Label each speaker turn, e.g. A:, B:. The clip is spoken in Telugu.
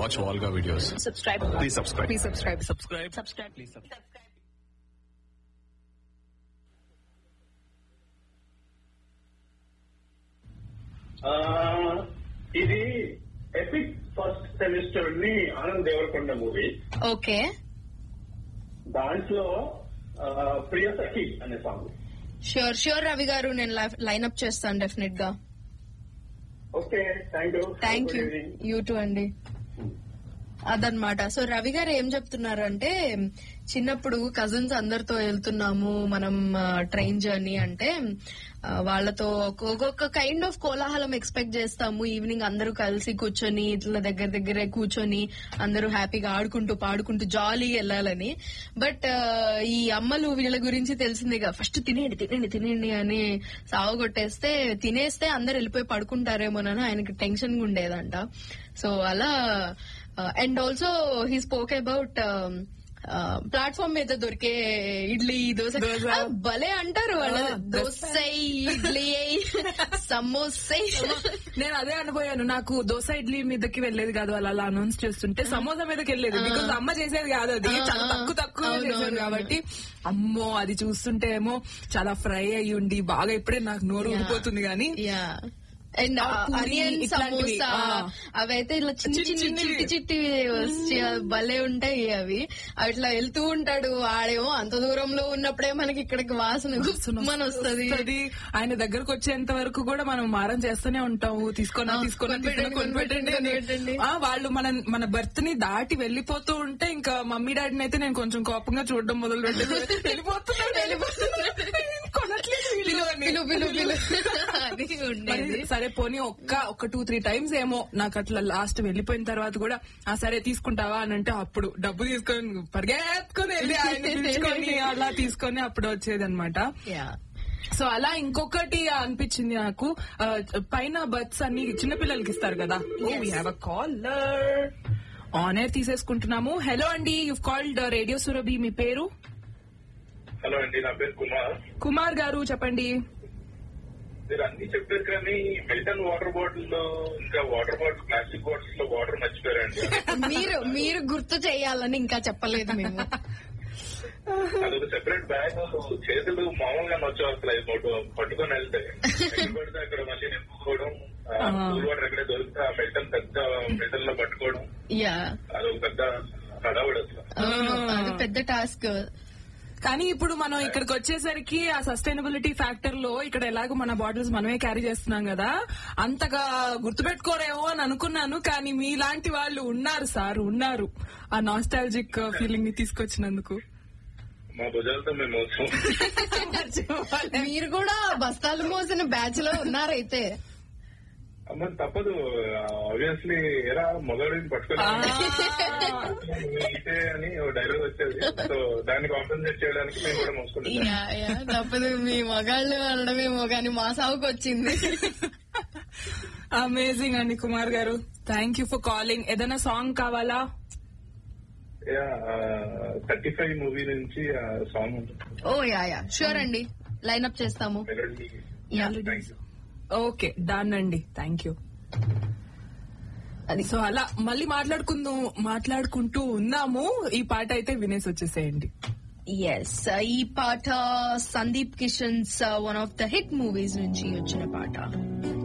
A: watch Volga videos.
B: subscribe.
A: Please subscribe.
B: Please subscribe.
A: Subscribe.
B: Subscribe.
A: Please subscribe.
C: ఆ, ఇది ఎపిక్ ఫస్ట్ సెమిస్టర్ ని ఆనంద్ దేవరకొండ మూవీ
B: ఓకే
C: దాంట్లో ఆ, ప్రియ సఖి అనే సాంగ్
B: ష్యూర్ ష్యూర్ రవి గారు నేను లైన్అప్ చేస్తాను డెఫినెట్ గా
C: okay thank you
B: thank you you too అండి అదనమాట సో రవి గారు ఏం చెప్తున్నారు అంటే చిన్నప్పుడు కజిన్స్ అందరితో వెళ్తున్నాము మనం ట్రైన్ జర్నీ అంటే ఆ, వాళ్ళతో ఒక్కొక్క- ఒక్కొక్క కైండ్ ఆఫ్ కోలాహలం ఎక్స్పెక్ట్ చేస్తాము ఈవినింగ్ అందరూ కలిసి కూర్చొని ఇట్లా దగ్గర దగ్గరే కూర్చొని అందరూ హ్యాపీగా ఆడుకుంటూ పాడుకుంటూ జాలీ వెళ్ళాలని బట్ ఈ అమ్మలు వీళ్ళ గురించి తెలిసిందిగా ఫస్ట్ తినేయండి తినేయండి తినేయండి అని సాగు కొట్టేస్తే తినేస్తే అందరు వెళ్ళిపోయి పడుకుంటారేమోనని ఆయనకి టెన్షన్ ఉండేదంట సో అలా and also he spoke about platform మీద దొరికే ఇడ్లీ దోశ
D: దోశ.
B: ఆ, భలే అంటారు వాళ్ళు
D: ఆ,
B: దోశ ఇడ్లీ సమోసా
D: నేను అదే అనుకోయాను నాకు దోశ ఇడ్లీ మీదకి వెళ్ళేది కాదు వాళ్ళు అలా అనౌన్స్ చేస్తుంటే సమోసా మీదకి వెళ్ళేది బికాజ్ అమ్మ చేసేది కాదు అది
B: ఆ,
D: చాలా తక్కువ తక్కువ
B: అవును,
D: చేసేది
B: అవును.
D: కాబట్టి అమ్మో అది చూస్తుంటే ఏమో చాలా ఫ్రై అయ్యి ఉండి బాగా ఇప్పుడే నాకు నోరు ఊడిపోతుంది కానీ
B: యా అండ్
D: ఆ పూరి
B: ఆనియన్
D: ఇట్లాంటివి,
B: సమోసా
D: ఆ.
B: అవైతే ఇట్లా చిన్న
D: చిన్న
B: చిన్న
D: చిన్నవి.
B: చిట్టి చిట్టి వచ్చి భలే ఉంటాయి అవి అట్లా వెళ్తూ ఉంటాడు ఆడేమో అంత దూరంలో ఉన్నప్పుడే మనకి ఇక్కడికి వాసన మన వస్తుంది
D: వస్తది. ఆయన దగ్గరకు వచ్చేంత వరకు కూడా మనం మారం చేస్తూనే ఉంటాము తీసుకొని
B: ఆ,
D: తీసుకొని
B: కొనిపెట్టండి,
D: కొనిపెట్టండి అని.
B: కొనిపెట్టండి.
D: ఆ, వాళ్ళు మన మన బర్త్ ని దాటి వెళ్ళిపోతూ ఉంటే ఇంకా మమ్మీ డాడీని అయితే నేను కొంచెం కోపంగా చూడడం మొదలు పెట్టేది వెళ్ళిపోతున్నాడు వెళ్ళిపోతున్నాడు కొనట్లేదు వీళ్ళు అని.
B: పిలు పిలు పిలు అది
D: మరి
B: ఉండేది
D: సరే పోనీ ఒక్క ఒక టూ త్రీ టైమ్స్ ఏమో నాకు అట్లా లాస్ట్ వెళ్ళిపోయిన తర్వాత కూడా ఆ సరే తీసుకుంటావా అని అంటే అప్పుడు డబ్బు తీసుకొని పరిగెత్తుకొని వెళ్ళి ఆయన పిలుచుకొని అలా తీసుకొని అప్పుడు వచ్చేదన్నమాట
B: యా
D: సో అలా ఇంకొకటి అనిపించింది నాకు ఆ, పైన బర్త్స్ అన్ని చిన్నపిల్లలకి ఇస్తారు కదా we have a caller on air తీసేసుకుంటున్నాము హలో అండి యు కాల్డ్ రేడియో సురభి మీ పేరు
C: హలో అండి నా పేరు కుమార్
D: కుమార్ గారు చెప్పండి
C: మీరు అన్ని చెప్పారు కానీ మిల్టన్ వాటర్ బాటిల్ లో ఇంకా వాటర్ బాటిల్ ప్లాస్టిక్ బాటిల్స్ లో వాటర్ మర్చిపోయారండి
B: మీరు మీరు గుర్తు చేయాలని ఇంకా చెప్పలేదు మేము
C: అదొక సెపరేట్ బ్యాగ్ చేతులు మామూలుగా నొచ్చవసలేదు మోటు పట్టుకొని వెళ్తే ఎక్కడ పడితే అక్కడ మళ్ళీ నింపుకోవడం కూల్ వాటర్ ఎక్కడ దొరికితే ఆ మిల్టన్ పెద్ద మిల్టన్ లో పట్టుకోవడం
B: యా
C: అదొక పెద్ద హడావుడు అసలు
B: అది పెద్ద టాస్క్
D: కానీ ఇప్పుడు మనం ఇక్కడికి వచ్చేసరికి ఆ సస్టైనబిలిటీ ఫ్యాక్టర్ లో ఇక్కడ ఎలాగో మన బాటిల్స్ మనమే క్యారీ చేస్తున్నాం కదా అంతగా గుర్తుపెట్టుకోరేమో అని అనుకున్నాను కానీ మీలాంటి వాళ్ళు ఉన్నారు సార్ ఉన్నారు ఆ నాస్టాలజిక్ ఫీలింగ్ ని తీసుకొచ్చినందుకు
C: మా భుజాలతో మేము మోసం
B: మీరు కూడా బస్తాలు మోసిన బ్యాచ్ లో ఉన్నారైతే
C: అమ్మ తప్పదు ఆబ్వియస్లీ ఎరా మొదటిని పట్టుకొని ఇటే అని ఓ డైలాగ్ వచ్చేది సో దాన్ని కాంపెన్సేట్ చేయడానికి మేము కూడా మోసుకుంటాం
B: యా, యా, తప్పదు మీ మగాళ్ళు అనడమేమో కానీ మా సాగుకు వచ్చింది
D: అమేజింగ్ అండి కుమార్ గారు థ్యాంక్ యూ ఫర్ కాలింగ్ ఏదైనా సాంగ్ కావాలా
C: థర్టీ ఫైవ్ మూవీ నుంచి song
B: oh yeah yeah sure అండి లైన్అప్ చేస్తాము
C: melody
B: yeah.
C: Thank you
D: okay done అండి థ్యాంక్ యూ అది సో అలా మళ్ళీ మాట్లాడుకుందాం మాట్లాడుకుంటూ ఉన్నాము ఈ పాట అయితే వినేసి వచ్చేసేయండి
B: ఎస్ ఈ పాట Sandeep Kishan's one of the hit movies నుంచి వచ్చిన పాట